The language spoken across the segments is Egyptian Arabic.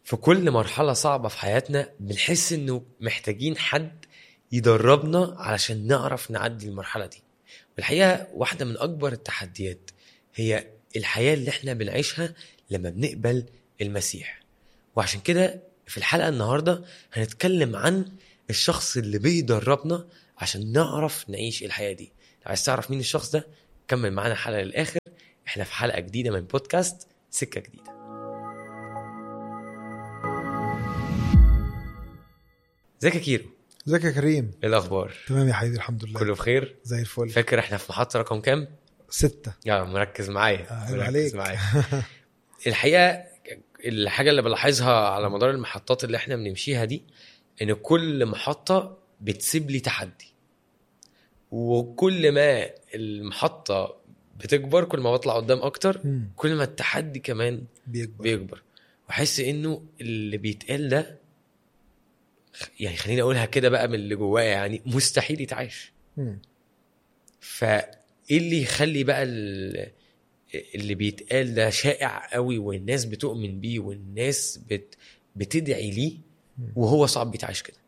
في كل مرحلة صعبة في حياتنا بنحس انه محتاجين حد يدربنا علشان نعرف نعدي المرحلة دي والحقيقة واحدة من أكبر التحديات هي الحياة اللي احنا بنعيشها لما بنقبل المسيح وعشان كده في الحلقة النهاردة هنتكلم عن الشخص اللي بيدربنا عشان نعرف نعيش الحياة دي لو عايز تعرف مين الشخص ده كمل معانا الحلقة للآخر احنا في حلقة جديدة من بودكاست سكة جديدة ازيك يا كيرو ازيك يا كريم ايه الاخبار تمام يا حبيبي الحمد لله كله بخير زي الفل فاكر احنا في محطة رقم كام ستة يا مركز معايا آه، عيب مركز عليك. معايا الحقيقه الحاجه اللي بلاحظها على مدار المحطات اللي احنا بنمشيها دي ان كل محطه بتسيب لي تحدي وكل ما المحطه بتكبر كل ما بطلع قدام اكتر مم. كل ما التحدي كمان بيكبر بيكبر واحس انه اللي بيتقال ده يعني خليني اقولها كده بقى من اللي جوايا يعني مستحيل يتعاش مم. فايه اللي يخلي بقى ال- اللي بيتقال ده شائع قوي والناس بتؤمن بيه والناس بت بتدعي ليه وهو صعب يتعاش كده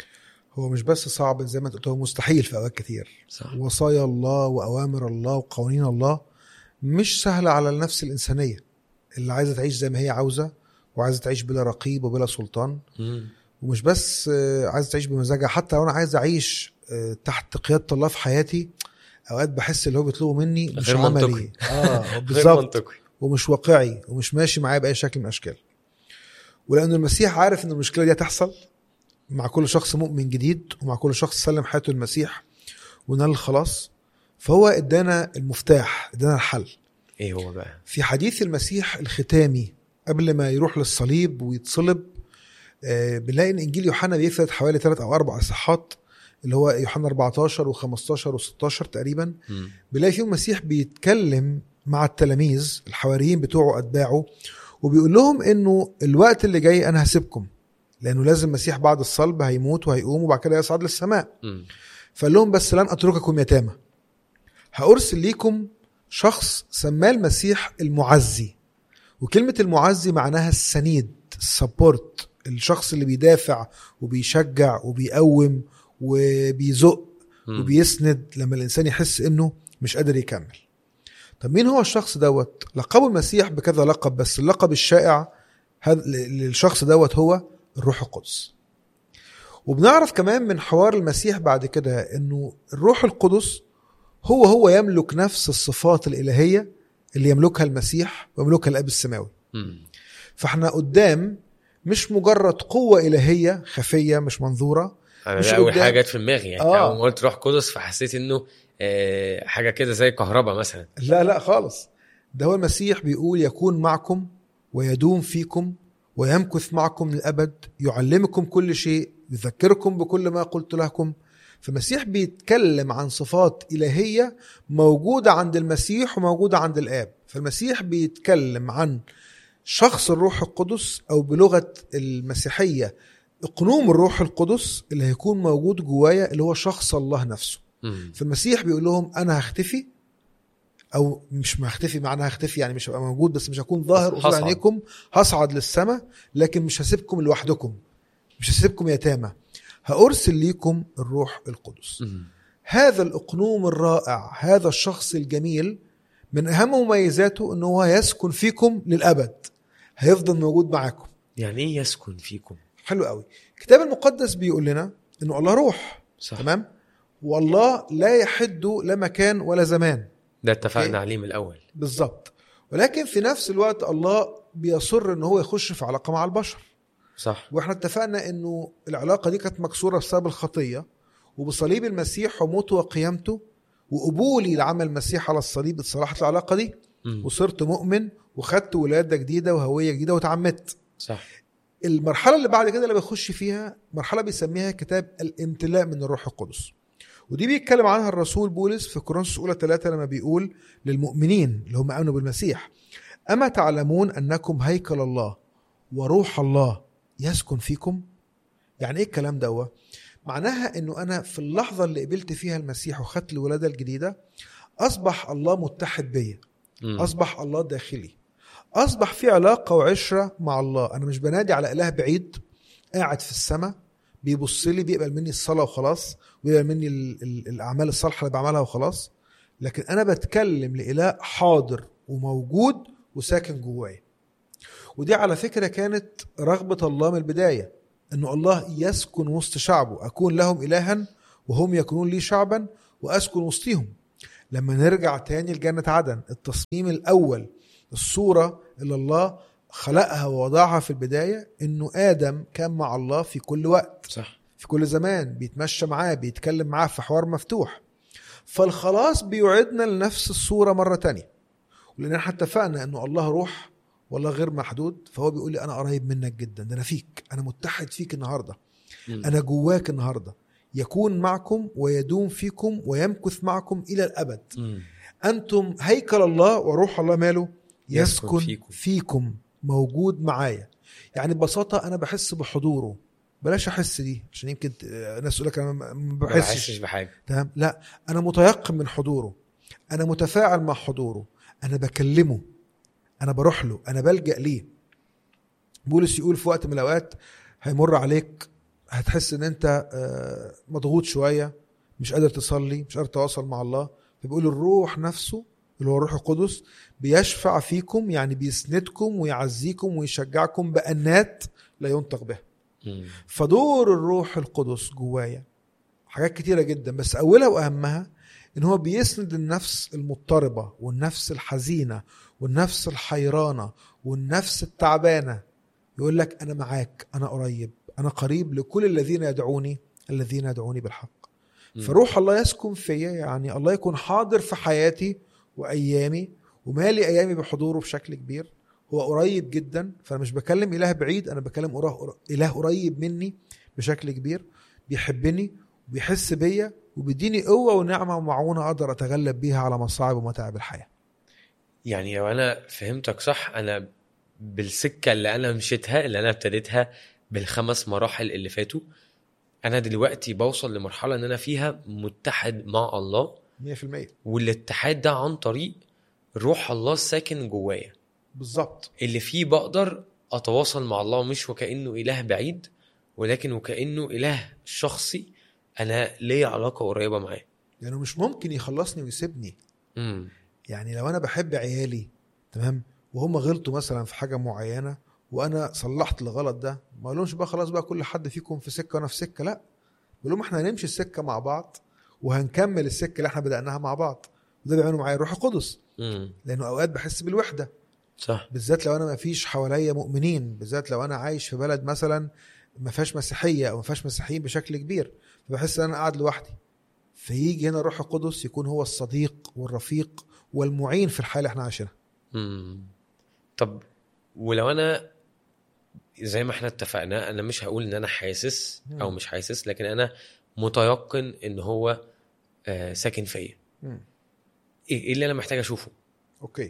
هو مش بس صعب زي ما انت قلت هو مستحيل في اوقات كتير صح وصايا الله واوامر الله وقوانين الله مش سهله على النفس الانسانيه اللي عايزه تعيش زي ما هي عاوزه وعايزه تعيش بلا رقيب وبلا سلطان مم. ومش بس آه، عايزه تعيش بمزاجها حتى لو انا عايز اعيش آه، تحت قياده الله في حياتي اوقات بحس اللي هو بيطلبه مني مش غير عملي منطقي. اه غير بالظبط منطقي ومش واقعي ومش ماشي معايا باي شكل من الاشكال ولان المسيح عارف ان المشكله دي هتحصل مع كل شخص مؤمن جديد ومع كل شخص سلم حياته للمسيح ونال الخلاص فهو ادانا المفتاح ادانا الحل ايه هو بقى في حديث المسيح الختامي قبل ما يروح للصليب ويتصلب آه، بنلاقي ان انجيل يوحنا بيفرد حوالي ثلاث او اربع اصحاحات اللي هو يوحنا 14 و15 و16 تقريبا مم. بنلاقي فيهم المسيح بيتكلم مع التلاميذ الحواريين بتوعه اتباعه وبيقول لهم انه الوقت اللي جاي انا هسيبكم لانه لازم المسيح بعد الصلب هيموت وهيقوم وبعد كده يصعد للسماء مم. فقال لهم بس لن اترككم يتامى هارسل ليكم شخص سماه المسيح المعزي وكلمه المعزي معناها السنيد السبورت الشخص اللي بيدافع وبيشجع وبيقوم وبيزق مم. وبيسند لما الانسان يحس انه مش قادر يكمل طب مين هو الشخص دوت لقبه المسيح بكذا لقب بس اللقب الشائع هذا للشخص دوت هو الروح القدس وبنعرف كمان من حوار المسيح بعد كده انه الروح القدس هو هو يملك نفس الصفات الالهيه اللي يملكها المسيح ويملكها الاب السماوي مم. فاحنا قدام مش مجرد قوه الهيه خفيه مش منظوره انا مش ده اول قدام. حاجه جت في دماغي يعني آه. اول ما قلت روح قدس فحسيت انه آه حاجه كده زي كهرباء مثلا لا لا خالص ده هو المسيح بيقول يكون معكم ويدوم فيكم ويمكث معكم للأبد يعلمكم كل شيء يذكركم بكل ما قلت لكم فالمسيح بيتكلم عن صفات إلهية موجودة عند المسيح وموجودة عند الآب فالمسيح بيتكلم عن شخص الروح القدس أو بلغة المسيحية اقنوم الروح القدس اللي هيكون موجود جوايا اللي هو شخص الله نفسه مم. فالمسيح بيقول لهم انا هختفي او مش ما هختفي معناها هختفي يعني مش هبقى موجود بس مش هكون ظاهر قصاد هصعد. عينيكم هصعد للسماء لكن مش هسيبكم لوحدكم مش هسيبكم يتامى هارسل ليكم الروح القدس مم. هذا الاقنوم الرائع هذا الشخص الجميل من اهم مميزاته ان هو يسكن فيكم للابد هيفضل موجود معاكم يعني ايه يسكن فيكم حلو قوي الكتاب المقدس بيقول لنا انه الله روح صح تمام والله لا يحد لا مكان ولا زمان ده اتفقنا إيه؟ عليه من الاول بالظبط ولكن في نفس الوقت الله بيصر ان هو يخش في علاقه مع البشر صح واحنا اتفقنا انه العلاقه دي كانت مكسوره بسبب الخطيه وبصليب المسيح وموته وقيامته وقبولي لعمل المسيح على الصليب اتصلحت العلاقه دي مم. وصرت مؤمن وخدت ولاده جديده وهويه جديده وتعمدت صح المرحله اللي بعد كده اللي بيخش فيها مرحله بيسميها كتاب الامتلاء من الروح القدس ودي بيتكلم عنها الرسول بولس في كورنثوس اولى ثلاثة لما بيقول للمؤمنين اللي هم امنوا بالمسيح اما تعلمون انكم هيكل الله وروح الله يسكن فيكم يعني ايه الكلام ده معناها انه انا في اللحظه اللي قبلت فيها المسيح وخدت الولاده الجديده اصبح الله متحد بيا مم. اصبح الله داخلي اصبح في علاقه وعشره مع الله انا مش بنادي على اله بعيد قاعد في السماء بيبص لي بيقبل مني الصلاه وخلاص ويقبل مني ال- ال- الاعمال الصالحه اللي بعملها وخلاص لكن انا بتكلم لاله حاضر وموجود وساكن جوايا ودي على فكره كانت رغبه الله من البدايه انه الله يسكن وسط شعبه اكون لهم الها وهم يكونون لي شعبا واسكن وسطهم لما نرجع تاني لجنه عدن التصميم الاول الصوره اللي الله خلقها ووضعها في البدايه انه ادم كان مع الله في كل وقت صح في كل زمان بيتمشى معاه بيتكلم معاه في حوار مفتوح فالخلاص بيعيدنا لنفس الصورة مرة تانية ولأن احنا اتفقنا أنه الله روح والله غير محدود فهو بيقول لي أنا قريب منك جدا ده أنا فيك أنا متحد فيك النهاردة مم. أنا جواك النهاردة يكون معكم ويدوم فيكم ويمكث معكم إلى الأبد مم. أنتم هيكل الله وروح الله ماله يسكن يسكن فيكم. فيكم, فيكم موجود معايا يعني ببساطة أنا بحس بحضوره بلاش أحس دي عشان يمكن ت- ناس تقول لك أنا ما- ما ما بحسش بحسش بحاجه تمام لا انا متيقن من حضوره انا متفاعل مع حضوره انا بكلمه انا بروح له انا بلجا ليه بولس يقول في وقت من الاوقات هيمر عليك هتحس ان انت آه، مضغوط شويه مش قادر تصلي مش قادر تتواصل مع الله فبيقول الروح نفسه اللي هو الروح القدس بيشفع فيكم يعني بيسندكم ويعزيكم ويشجعكم بأنات لا ينطق بها مم. فدور الروح القدس جوايا حاجات كتيرة جدا بس أولها وأهمها إن هو بيسند النفس المضطربة والنفس الحزينة والنفس الحيرانة والنفس التعبانة يقول لك أنا معاك أنا قريب أنا قريب لكل الذين يدعوني الذين يدعوني بالحق مم. فروح الله يسكن فيا يعني الله يكون حاضر في حياتي وأيامي ومالي أيامي بحضوره بشكل كبير هو قريب جدا فأنا مش بكلم إله بعيد أنا بكلم قرا- إله قريب مني بشكل كبير بيحبني وبيحس بيا وبيديني قوة ونعمة ومعونة أقدر أتغلب بيها على مصاعب ومتاعب الحياة يعني لو انا فهمتك صح انا بالسكه اللي انا مشيتها اللي انا ابتديتها بالخمس مراحل اللي فاتوا انا دلوقتي بوصل لمرحله ان انا فيها متحد مع الله 100% والاتحاد ده عن طريق روح الله الساكن جوايا بالظبط اللي فيه بقدر اتواصل مع الله مش وكانه اله بعيد ولكن وكانه اله شخصي انا ليا علاقه قريبه معاه لأنه مش ممكن يخلصني ويسيبني امم يعني لو أنا بحب عيالي تمام وهم غلطوا مثلا في حاجة معينة وأنا صلحت الغلط ده ما اقولهمش بقى خلاص بقى كل حد فيكم في سكة وأنا في سكة لا بقول لهم احنا هنمشي السكة مع بعض وهنكمل السكة اللي احنا بدأناها مع بعض وده بيعمله معايا الروح القدس امم لأنه أوقات بحس بالوحدة صح بالذات لو انا ما فيش حواليا مؤمنين بالذات لو انا عايش في بلد مثلا ما فيهاش مسيحيه او ما فيهاش مسيحيين بشكل كبير فبحس ان انا قاعد لوحدي فيجي هنا الروح القدس يكون هو الصديق والرفيق والمعين في الحاله اللي احنا عايشينها امم طب ولو انا زي ما احنا اتفقنا انا مش هقول ان انا حاسس او مم. مش حاسس لكن انا متيقن ان هو آه، ساكن فيا مم. ايه إيه اللي انا محتاج اشوفه اوكي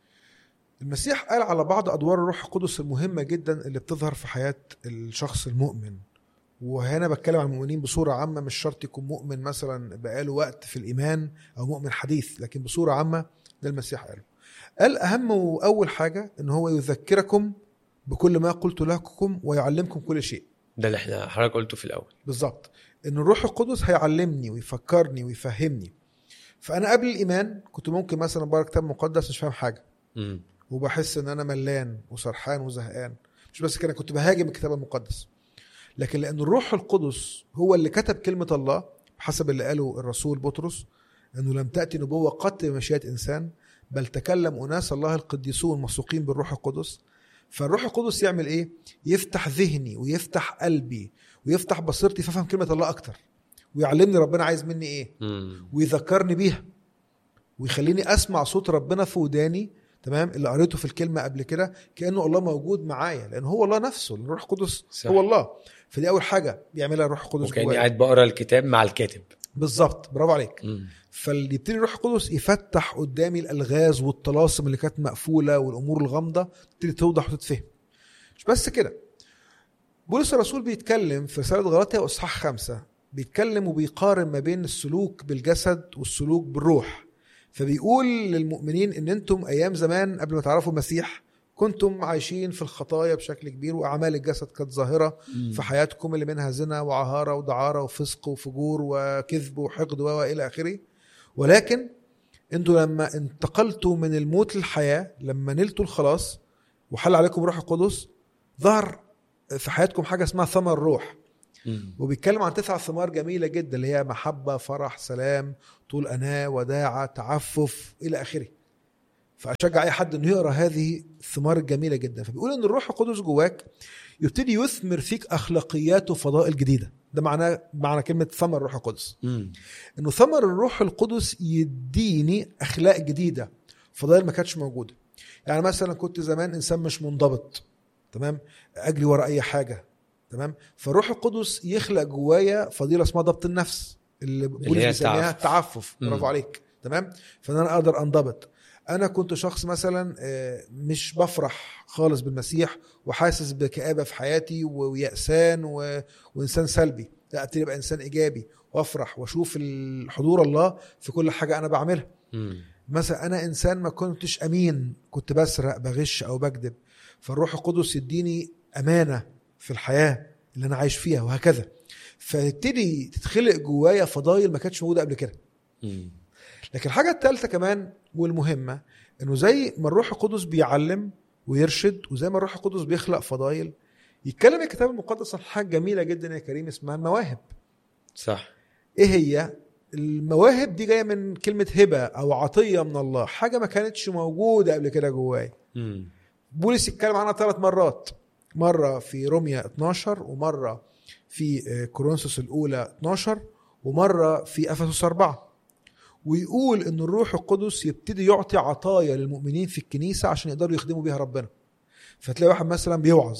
المسيح قال على بعض ادوار الروح القدس المهمه جدا اللي بتظهر في حياه الشخص المؤمن وهنا بتكلم عن المؤمنين بصوره عامه مش شرط يكون مؤمن مثلا بقاله وقت في الايمان او مؤمن حديث لكن بصوره عامه ده المسيح قاله قال اهم واول حاجه ان هو يذكركم بكل ما قلت لكم ويعلمكم كل شيء ده اللي احنا حضرتك قلته في الاول بالظبط ان الروح القدس هيعلمني ويفكرني ويفهمني فانا قبل الايمان كنت ممكن مثلا بقرا كتاب مقدس مش فاهم حاجه امم وبحس ان انا ملان وسرحان وزهقان مش بس كده كنت بهاجم الكتاب المقدس لكن لان الروح القدس هو اللي كتب كلمه الله حسب اللي قاله الرسول بطرس انه لم تاتي نبوه قط بمشيئه انسان بل تكلم اناس الله القديسون مسوقين بالروح القدس فالروح القدس يعمل ايه يفتح ذهني ويفتح قلبي ويفتح بصيرتي فافهم كلمه الله اكتر ويعلمني ربنا عايز مني ايه امم ويذكرني بيها ويخليني اسمع صوت ربنا في وداني تمام اللي قريته في الكلمه قبل كده كانه الله موجود معايا لان هو الله نفسه لأن الروح القدس صح. هو الله فدي اول حاجه بيعملها الروح القدس وكاني جوايا قاعد بقرا الكتاب مع الكاتب بالظبط برافو عليك امم فاللي يبتدي الروح القدس يفتح قدامي الالغاز والطلاسم اللي كانت مقفوله والامور الغامضه تبتدي توضح وتتفهم مش بس كده بولس الرسول بيتكلم في رساله غلاطيا واصحاح خمسة بيتكلم وبيقارن ما بين السلوك بالجسد والسلوك بالروح فبيقول للمؤمنين ان انتم ايام زمان قبل ما تعرفوا المسيح كنتم عايشين في الخطايا بشكل كبير واعمال الجسد كانت ظاهره في حياتكم اللي منها زنا وعهاره ودعاره وفسق وفجور وكذب وحقد والى اخره ولكن انتوا لما انتقلتوا من الموت للحياه لما نلتوا الخلاص وحل عليكم روح القدس ظهر في حياتكم حاجه اسمها ثمر الروح مم. وبيتكلم عن تسع ثمار جميله جدا اللي هي محبه فرح سلام طول اناه وداعه تعفف الى اخره فاشجع اي حد انه يقرا هذه الثمار الجميله جدا فبيقول ان الروح القدس جواك يبتدي يثمر فيك اخلاقيات وفضائل جديده ده معناه معنى كلمه ثمر الروح القدس مم. انه ثمر الروح القدس يديني اخلاق جديده فضائل ما كانتش موجوده يعني مثلا كنت زمان انسان مش منضبط تمام اجري ورا اي حاجه تمام فالروح القدس يخلق جوايا فضيله اسمها ضبط النفس اللي بولس هي بيسميها التعفف. التعفف مم. برافو عليك تمام فان انا اقدر انضبط انا كنت شخص مثلا آه، مش بفرح خالص بالمسيح وحاسس بكآبة في حياتي و- ويأسان و... وانسان سلبي لا ابتدي ابقى انسان ايجابي وافرح واشوف ال- حضور الله في كل حاجه انا بعملها مم. مثلا انا انسان ما كنتش امين كنت بسرق بغش او بكذب فالروح القدس يديني امانه في الحياه اللي انا عايش فيها وهكذا فيبتدي تتخلق جوايا فضايل ما كانتش موجوده قبل كده مم. لكن الحاجه الثالثه كمان والمهمه انه زي ما الروح القدس بيعلم ويرشد وزي ما الروح القدس بيخلق فضايل يتكلم الكتاب المقدس عن حاجه جميله جدا يا كريم اسمها المواهب صح ايه هي المواهب دي جايه من كلمه هبه او عطيه من الله حاجه ما كانتش موجوده قبل كده جواي مم. بولس يتكلم عنها ثلاث مرات مره في روميا 12 ومره في آه، كورنثوس الاولى 12 ومره في افسس 4 ويقول ان الروح القدس يبتدي يعطي عطايا للمؤمنين في الكنيسه عشان يقدروا يخدموا بيها ربنا فتلاقي واحد مثلا بيوعظ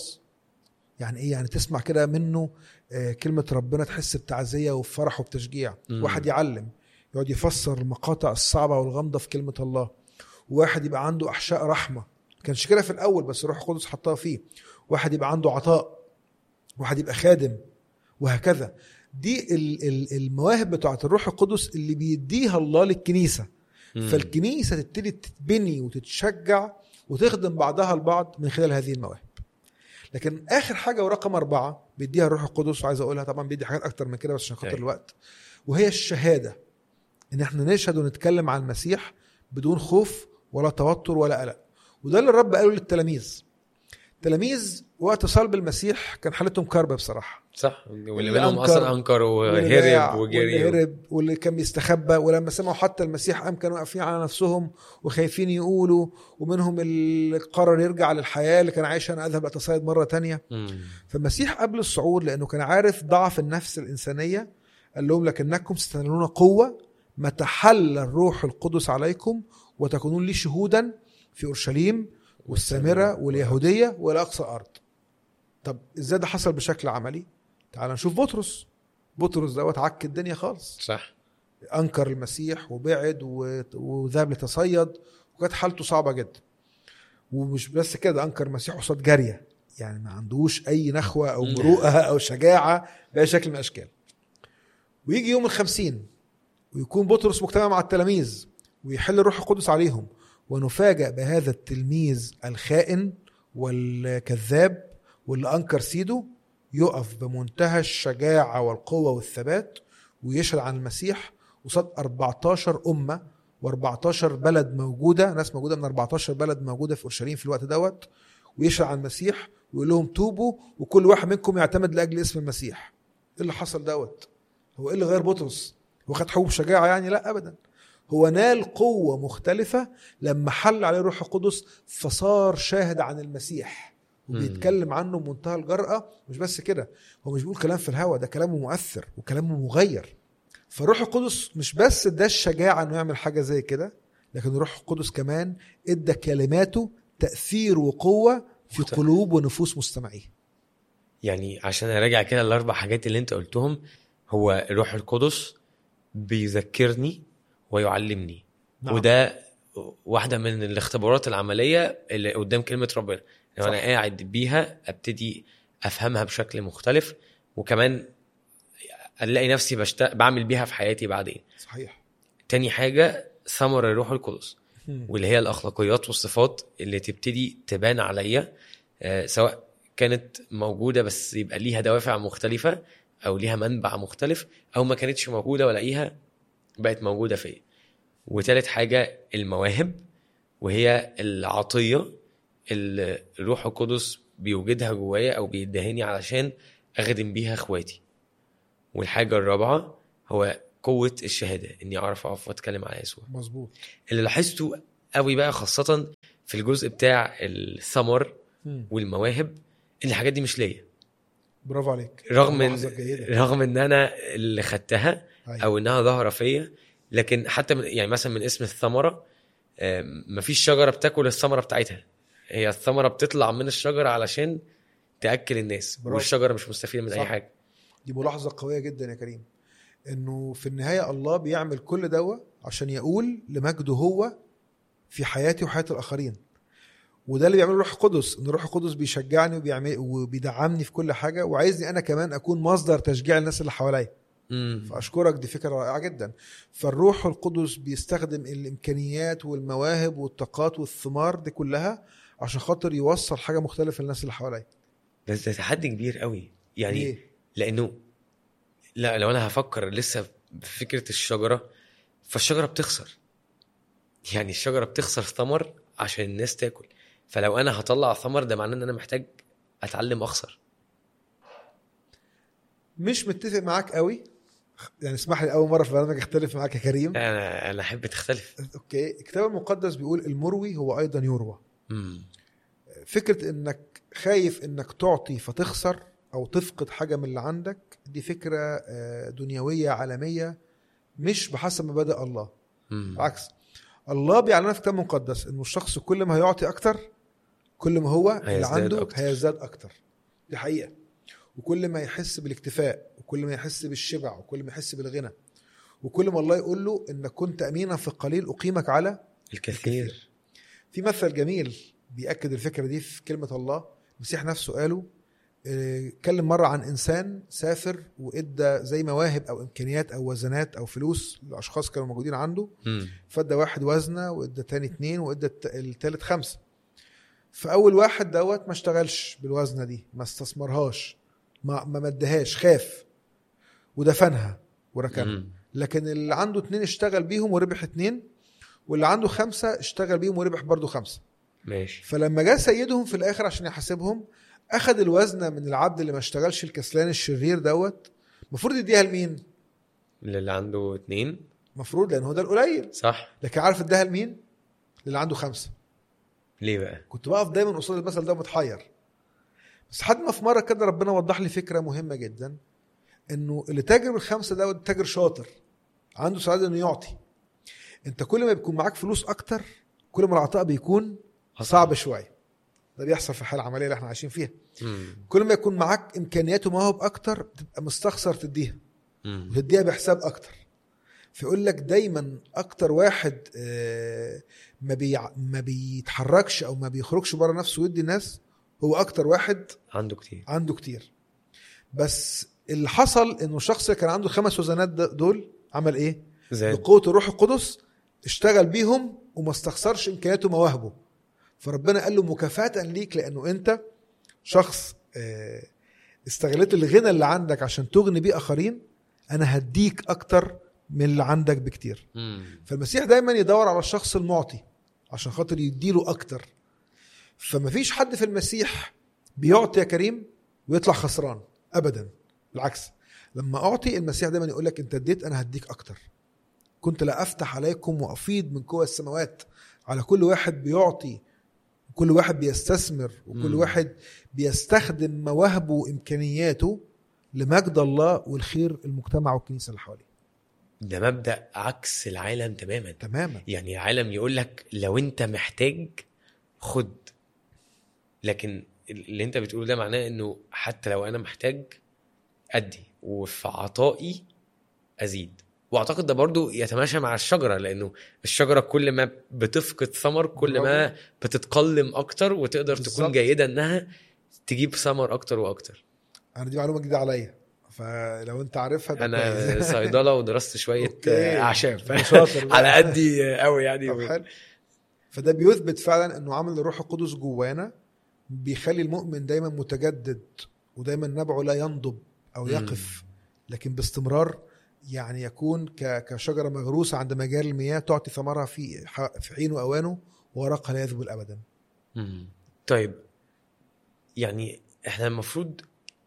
يعني ايه يعني تسمع كده منه آه، كلمه ربنا تحس بتعزيه وبفرح وبتشجيع مم. واحد يعلم يقعد يفسر المقاطع الصعبه والغامضه في كلمه الله وواحد يبقى عنده احشاء رحمه ما كانش كده في الاول بس الروح القدس حطها فيه واحد يبقى عنده عطاء واحد يبقى خادم وهكذا دي ال- ال- المواهب بتاعت الروح القدس اللي بيديها الله للكنيسه مم. فالكنيسه تبتدي تتبني وتتشجع وتخدم بعضها البعض من خلال هذه المواهب لكن اخر حاجه ورقم اربعه بيديها الروح القدس وعايز اقولها طبعا بيدي حاجات اكتر من كده بس عشان خاطر أيوة. الوقت وهي الشهاده ان احنا نشهد ونتكلم عن المسيح بدون خوف ولا توتر ولا قلق وده اللي الرب قاله للتلاميذ التلاميذ وقت صلب المسيح كان حالتهم كرب بصراحه صح واللي اللي منهم أنكر اصلا انكر واللي باع وهرب واللي وجري هرب واللي كان بيستخبى ولما سمعوا حتى المسيح قام كانوا واقفين على نفسهم وخايفين يقولوا ومنهم اللي قرر يرجع للحياه اللي كان عايشها انا اذهب اتصيد مره تانية مم. فالمسيح قبل الصعود لانه كان عارف ضعف النفس الانسانيه قال لهم لكنكم ستنالون قوه متى حل الروح القدس عليكم وتكونون لي شهودا في اورشليم والسامره واليهوديه والى اقصى الارض. طب ازاي ده حصل بشكل عملي؟ تعال نشوف بطرس. بطرس دوت عك الدنيا خالص. صح انكر المسيح وبعد و- وذهب لتصيد وكانت حالته صعبه جدا ومش بس كده انكر المسيح قصاد جاريه يعني ما عندوش اي نخوه او مم. مروءه او شجاعه باي شكل من الاشكال ويجي يوم الخمسين ويكون بطرس مجتمع مع التلاميذ ويحل الروح القدس عليهم ونفاجأ بهذا التلميذ الخائن والكذاب واللي أنكر سيده يقف بمنتهى الشجاعة والقوة والثبات ويشهد عن المسيح قصاد 14 أمة و14 بلد موجودة ناس موجودة من 14 بلد موجودة في أورشليم في الوقت دوت ويشهد عن المسيح ويقول لهم توبوا وكل واحد منكم يعتمد لأجل اسم المسيح ايه اللي حصل دوت هو ايه اللي غير بطرس هو خد حبوب شجاعة يعني لا أبدا هو نال قوة مختلفة لما حل عليه الروح القدس فصار شاهد عن المسيح وبيتكلم عنه بمنتهى الجرأة مش بس كده هو مش بيقول كلام في الهوا ده كلامه مؤثر وكلامه مغير فالروح القدس مش بس ده الشجاعة انه يعمل حاجة زي كده لكن الروح القدس كمان ادى كلماته تأثير وقوة في مختلف. قلوب ونفوس مستمعيه يعني عشان اراجع كده الاربع حاجات اللي انت قلتهم هو الروح القدس بيذكرني ويعلمني نعم. وده واحده من الاختبارات العمليه اللي قدام كلمه ربنا لو انا صح. قاعد بيها ابتدي افهمها بشكل مختلف وكمان الاقي نفسي بشت... بعمل بيها في حياتي بعدين صحيح تاني حاجه ثمر الروح القدس مم. واللي هي الاخلاقيات والصفات اللي تبتدي تبان عليا آه، سواء كانت موجوده بس يبقى ليها دوافع مختلفه او ليها منبع مختلف او ما كانتش موجوده والاقيها بقت موجوده فيا وتالت حاجه المواهب وهي العطيه اللي الروح القدس بيوجدها جوايا او بيدهني علشان اخدم بيها اخواتي والحاجه الرابعه هو قوه الشهاده اني اعرف اقف واتكلم على يسوع مظبوط اللي لاحظته قوي بقى خاصه في الجزء بتاع الثمر مم. والمواهب ان الحاجات دي مش ليا برافو عليك رغم ملاحظة ان جيدة. رغم ان انا اللي خدتها أيوة. او انها ظاهره فيا لكن حتى من يعني مثلا من اسم الثمره آم، مفيش شجره بتاكل الثمره بتاعتها هي الثمره بتطلع من الشجره علشان تاكل الناس برافو. والشجره مش مستفيده من اي صح. حاجه دي ملاحظه قويه جدا يا كريم انه في النهايه الله بيعمل كل دوا عشان يقول لمجده هو في حياتي وحياه الاخرين وده اللي بيعمله الروح القدس ان الروح القدس بيشجعني وبيعمل وبيدعمني في كل حاجه وعايزني انا كمان اكون مصدر تشجيع الناس اللي حواليا امم فاشكرك دي فكره رائعه جدا فالروح القدس بيستخدم الامكانيات والمواهب والطاقات والثمار دي كلها عشان خاطر يوصل حاجه مختلفه للناس اللي حواليا بس ده تحدي كبير قوي يعني ليه؟ لانه لا لو انا هفكر لسه في فكره الشجره فالشجره بتخسر يعني الشجره بتخسر ثمر عشان الناس تاكل فلو انا هطلع ثمر ده معناه ان انا محتاج اتعلم اخسر مش متفق معاك قوي يعني اسمح لي اول مره في البرنامج اختلف معاك يا كريم انا انا احب تختلف اوكي الكتاب المقدس بيقول المروي هو ايضا يروى امم فكره انك خايف انك تعطي فتخسر او تفقد حاجه من اللي عندك دي فكره آه، دنيويه عالميه مش بحسب مبادئ الله امم بالعكس الله بيعلمنا في الكتاب المقدس انه الشخص كل ما هيعطي اكتر كل ما هو اللي هيزداد عنده أكتر. هيزداد اكتر دي حقيقه وكل ما يحس بالاكتفاء وكل ما يحس بالشبع وكل ما يحس بالغنى وكل ما الله يقول له انك كنت امينا في القليل اقيمك على الكثير في مثل جميل بيأكد الفكرة دي في كلمة الله المسيح نفسه قاله آه، اتكلم مرة عن إنسان سافر وإدى زي مواهب أو إمكانيات أو وزنات أو فلوس لأشخاص كانوا موجودين عنده امم فادى واحد وزنة وإدى تاني اتنين وإدى الت- التالت خمسة فأول واحد دوت ما اشتغلش بالوزنة دي ما استثمرهاش ما ما مدهاش خاف ودفنها وركنها امم لكن اللي عنده اتنين اشتغل بيهم وربح اتنين واللي عنده خمسة اشتغل بيهم وربح برضه خمسة ماشي فلما جاء سيدهم في الاخر عشان يحاسبهم اخذ الوزنه من العبد اللي ما اشتغلش الكسلان الشرير دوت المفروض يديها لمين؟ اللي عنده اتنين المفروض لان هو ده القليل صح لكن عارف اداها لمين؟ للي عنده خمسه ليه بقى كنت بقف دايما قصاد المثل ده متحير بس لحد ما في مره كده ربنا وضح لي فكره مهمه جدا انه اللي تاجر بالخمسه دوت تاجر شاطر عنده سعاده انه يعطي انت كل ما بيكون معاك فلوس اكتر كل ما العطاء بيكون صعب شويه ده بيحصل في الحاله العمليه اللي احنا عايشين فيها امم كل ما يكون معاك امكانيات ومواهب اكتر بتبقى مستخسر تديها امم وتديها بحساب اكتر فيقول لك دايما اكتر واحد آه، ما بيع ما بيتحركش او ما بيخرجش بره نفسه ويدي الناس هو اكتر واحد عنده كتير عنده كتير بس اللي حصل انه الشخص اللي كان عنده خمس وزنات د- دول عمل ايه زاد بقوه الروح القدس اشتغل بيهم وما استخسرش امكانياته ومواهبه فربنا قال له مكافاه ليك لانه انت شخص آه، استغلت الغنى اللي عندك عشان تغني بيه اخرين انا هديك اكتر من اللي عندك بكتير امم فالمسيح دايما يدور على الشخص المعطي عشان خاطر يديله اكتر فمفيش حد في المسيح بيعطي يا كريم ويطلع خسران ابدا بالعكس لما اعطي المسيح دايما يقول لك انت اديت انا هديك اكتر كنت لا افتح عليكم وافيض من قوى السماوات على كل واحد بيعطي كل واحد بيستثمر وكل مم. واحد بيستخدم مواهبه وامكانياته لمجد الله والخير المجتمع والكنيسه اللي حواليه ده مبدا عكس العالم تماما تماما يعني العالم يقول لك لو انت محتاج خد لكن اللي انت بتقوله ده معناه انه حتى لو انا محتاج ادي وفي عطائي ازيد واعتقد ده برضو يتماشى مع الشجره لانه الشجره كل ما بتفقد ثمر كل ما بتتقلم اكتر وتقدر بالظبط. تكون جيده انها تجيب ثمر اكتر واكتر انا دي معلومه جديده عليا فلو انت عارفها ده انا كويس. صيدله ودرست شويه أوكي. اعشاب شاطر بقى. على قدي قوي يعني طب حلو فده بيثبت فعلا انه عمل الروح القدس جوانا بيخلي المؤمن دايما متجدد ودايما نبعه لا ينضب او مم. يقف لكن باستمرار يعني يكون ك- كشجره مغروسه عند مجاري المياه تعطي ثمرها في ح- في حين واوانه وورقها لا يذبل ابدا مم. طيب يعني احنا المفروض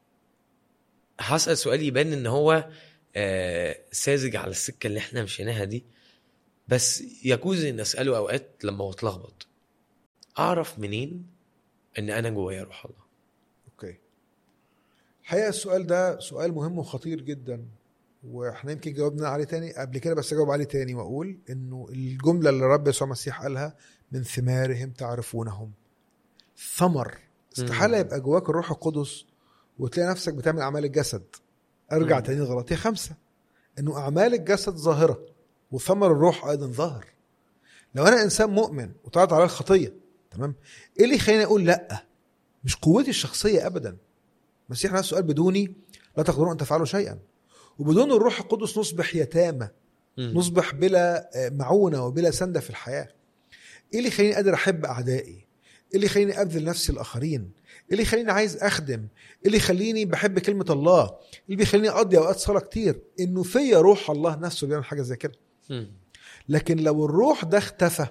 هسأل سؤال يبان ان هو آه ساذج على السكة اللي احنا مشيناها دي بس يجوز ان اسأله اوقات لما بتلخبط اعرف منين ان انا جوايا روح الله اوكي الحقيقه السؤال ده سؤال مهم وخطير جدا واحنا يمكن جاوبنا عليه تاني قبل كده بس اجاوب عليه تاني واقول انه الجمله اللي الرب يسوع المسيح قالها من ثمارهم تعرفونهم ثمر استحاله مم. يبقى جواك الروح القدس وتلاقي نفسك بتعمل اعمال الجسد ارجع مم. تاني لغلطيه خمسه انه اعمال الجسد ظاهره وثمر الروح ايضا ظاهر لو انا انسان مؤمن وطلعت على الخطيه تمام ايه اللي يخليني اقول لا مش قوتي الشخصيه ابدا المسيح نفسه قال بدوني لا تقدرون ان تفعلوا شيئا وبدون الروح القدس نصبح يتامى مم. نصبح بلا آه، معونه وبلا سنده في الحياه ايه اللي يخليني قادر احب اعدائي ايه اللي يخليني ابذل نفسي للاخرين ايه اللي يخليني عايز اخدم ايه اللي يخليني بحب كلمه الله إيه اللي بيخليني اقضي اوقات صلاه كتير انه فيا روح الله نفسه بيعمل حاجه زي كده مم. لكن لو الروح ده اختفى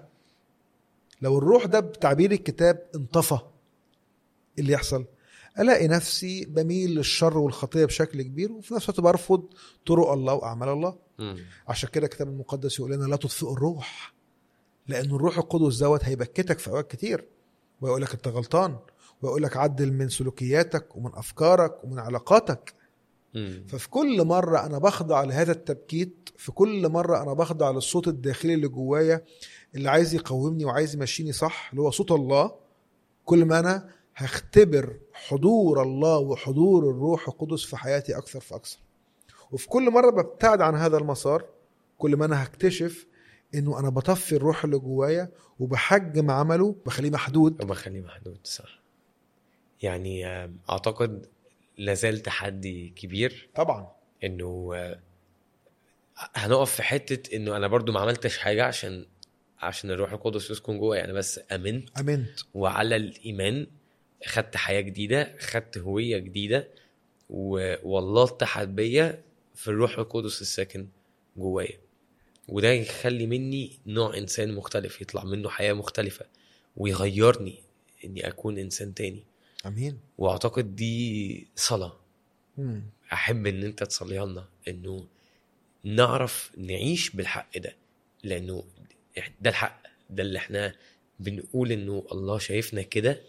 لو الروح ده بتعبير الكتاب انطفى إيه اللي يحصل الاقي نفسي بميل للشر والخطيه بشكل كبير وفي نفس الوقت برفض طرق الله واعمال الله مم. عشان كده الكتاب المقدس يقول لنا لا تطفئوا الروح لان الروح القدس دوت هيبكتك في اوقات كتير ويقول لك انت غلطان ويقول لك عدل من سلوكياتك ومن افكارك ومن علاقاتك مم. ففي كل مرة أنا بخضع لهذا التبكيت في كل مرة أنا بخضع للصوت الداخلي اللي جوايا اللي عايز يقومني وعايز يمشيني صح اللي هو صوت الله كل ما أنا هختبر حضور الله وحضور الروح القدس في حياتي أكثر فأكثر وفي كل مرة ببتعد عن هذا المسار كل ما أنا هكتشف إنه أنا بطفي الروح اللي جوايا وبحجم عمله بخليه محدود وبخليه محدود صح يعني آم، اعتقد لازال تحدي كبير طبعا انه آه، هنقف في حته انه انا برضو ما عملتش حاجه عشان عشان الروح القدس يسكن جوايا انا بس امنت أمنت وعلى الايمان خدت حياه جديده خدت هويه جديده و... والله اتحد بيا في الروح القدس الساكن جوايا وده يخلي مني نوع انسان مختلف يطلع منه حياه مختلفه ويغيرني اني اكون انسان تاني أمين واعتقد دي صلاه مم. احب ان انت تصليها لنا انه نعرف نعيش بالحق ده لانه ده الحق ده اللي احنا بنقول انه الله شايفنا كده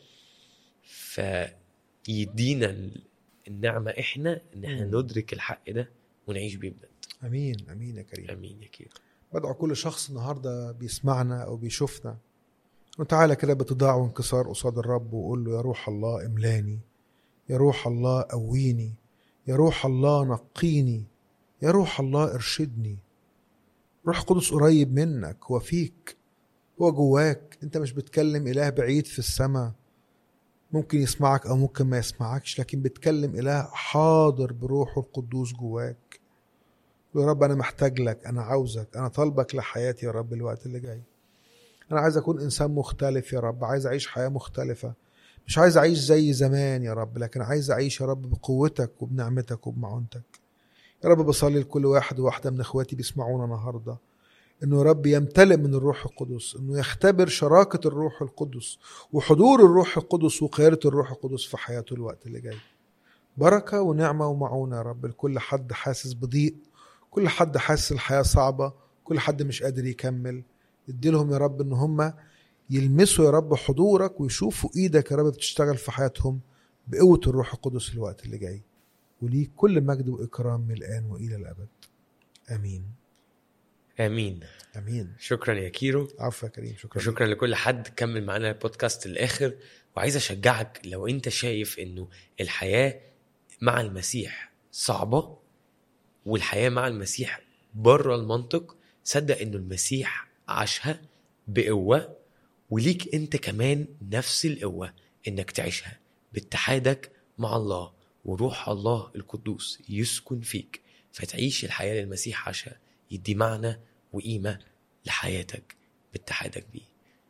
فيدينا النعمه احنا ان احنا مم. ندرك الحق ده ونعيش بيه بجد أمين أمين يا كريم امين يا كيرو بدعو كل شخص النهارده بيسمعنا او بيشوفنا وتعالى كده بتضاع وانكسار قصاد الرب وقول له يا روح الله املاني يا روح الله قويني يا روح الله نقيني يا روح الله ارشدني روح قدس قريب منك هو فيك هو جواك انت مش بتكلم اله بعيد في السماء ممكن يسمعك او ممكن ما يسمعكش لكن بتكلم اله حاضر بروحه القدوس جواك يا رب انا محتاج لك انا عاوزك انا طالبك لحياتي يا رب الوقت اللي جاي انا عايز اكون انسان مختلف يا رب عايز اعيش حياه مختلفه مش عايز اعيش زي زمان يا رب لكن عايز اعيش يا رب بقوتك وبنعمتك وبمعونتك يا رب بصلي لكل واحد وواحده من اخواتي بيسمعونا النهارده انه يا رب يمتلئ من الروح القدس انه يختبر شراكه الروح القدس وحضور الروح القدس وقياده الروح القدس في حياته الوقت اللي جاي بركه ونعمه ومعونه يا رب لكل حد حاسس بضيق كل حد حاسس الحياه صعبه كل حد مش قادر يكمل ادي لهم يا رب ان هم يلمسوا يا رب حضورك ويشوفوا ايدك يا رب بتشتغل في حياتهم بقوه الروح القدس الوقت اللي جاي وليك كل مجد واكرام من الان والى الابد امين امين امين شكرا يا كيرو عفوا يا كريم شكرا وشكرا لكل حد كمل معانا البودكاست للاخر وعايز اشجعك لو انت شايف انه الحياه مع المسيح صعبه والحياه مع المسيح بره المنطق صدق انه المسيح عاشها بقوه وليك انت كمان نفس القوه انك تعيشها باتحادك مع الله وروح الله القدوس يسكن فيك فتعيش الحياه اللي المسيح عاشها يدي معنى وقيمه لحياتك باتحادك بيه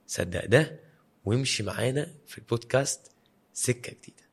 صدق ده وامشي معانا في البودكاست سكة جديدة